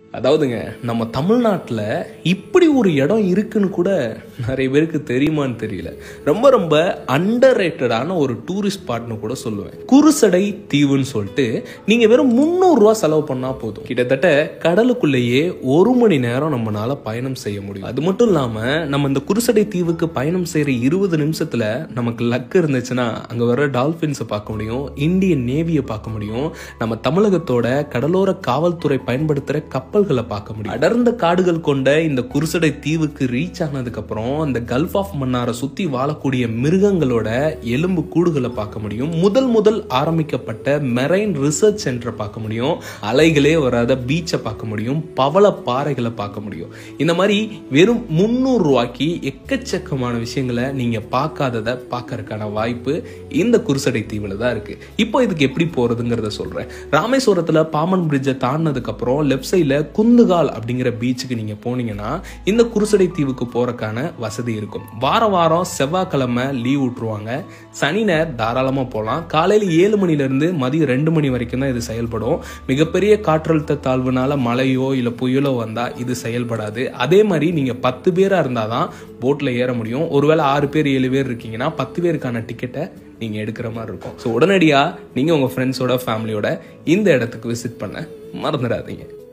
அதாவதுங்க நம்ம தமிழ்நாட்டில் இப்படி ஒரு இடம் இருக்குன்னு கூட நிறைய பேருக்கு தெரியுமான்னு தெரியல ரொம்ப ரொம்ப அண்டர் ரேட்டடான ஒரு டூரிஸ்ட் ஸ்பாட்னு கூட சொல்லுவேன் குருசடை தீவுன்னு சொல்லிட்டு நீங்க வெறும் முந்நூறுரூவா செலவு பண்ணா போதும் கிட்டத்தட்ட கடலுக்குள்ளேயே ஒரு மணி நேரம் நம்மளால பயணம் செய்ய முடியும் அது மட்டும் இல்லாம நம்ம இந்த குருசடை தீவுக்கு பயணம் செய்யற இருபது நிமிஷத்துல நமக்கு லக் இருந்துச்சுன்னா அங்க வர டால்பின்ஸை பார்க்க முடியும் இந்தியன் நேவியை பார்க்க முடியும் நம்ம தமிழகத்தோட கடலோர காவல்துறை பயன்படுத்துற கப்பல்களை பார்க்க முடியும் அடர்ந்த காடுகள் கொண்ட இந்த குருசடை தீவுக்கு ரீச் ஆனதுக்கு அப்புறம் அந்த கல்ஃப் ஆஃப் மன்னாரை சுத்தி வாழக்கூடிய மிருகங்களோட எலும்பு கூடுகளை பார்க்க முடியும் முதல் முதல் ஆரம்பிக்கப்பட்ட மெரைன் ரிசர்ச் சென்டரை பார்க்க முடியும் அலைகளே வராத பீச்சை பார்க்க முடியும் பவள பாறைகளை பார்க்க முடியும் இந்த மாதிரி வெறும் முந்நூறு ரூபாய்க்கு எக்கச்சக்கமான விஷயங்களை நீங்க பார்க்காததை பார்க்கறதுக்கான வாய்ப்பு இந்த குருசடை தீவுல தான் இருக்கு இப்போ இதுக்கு எப்படி போறதுங்கிறத சொல்றேன் ராமேஸ்வரத்துல பாமன் பிரிட்ஜை தாண்டினதுக்கு அப்புறம் லெஃப்ட் சைட்ல குந்துகால் அப்படிங்கிற பீச்சுக்கு நீங்க போனீங்கன்னா இந்த குருசடை தீவுக்கு போறக்கான வசதி இருக்கும் வார வாரம் செவ்வாய்க்கிழமை லீவ் விட்டுருவாங்க சனி நேர் தாராளமா போகலாம் காலையில ஏழு மணில இருந்து மதியம் ரெண்டு மணி வரைக்கும் தான் இது செயல்படும் மிகப்பெரிய காற்றழுத்த தாழ்வுனால மழையோ இல்ல புயலோ வந்தா இது செயல்படாது அதே மாதிரி நீங்க பத்து பேரா இருந்தாதான் போட்ல ஏற முடியும் ஒருவேளை ஆறு பேர் ஏழு பேர் இருக்கீங்கன்னா பத்து பேருக்கான டிக்கெட்டை நீங்க எடுக்கிற மாதிரி இருக்கும் ஸோ உடனடியா நீங்க உங்க ஃப்ரெண்ட்ஸோட ஃபேமிலியோட இந்த இடத்துக்கு விசிட் பண்ண மறந்துடாதீங்க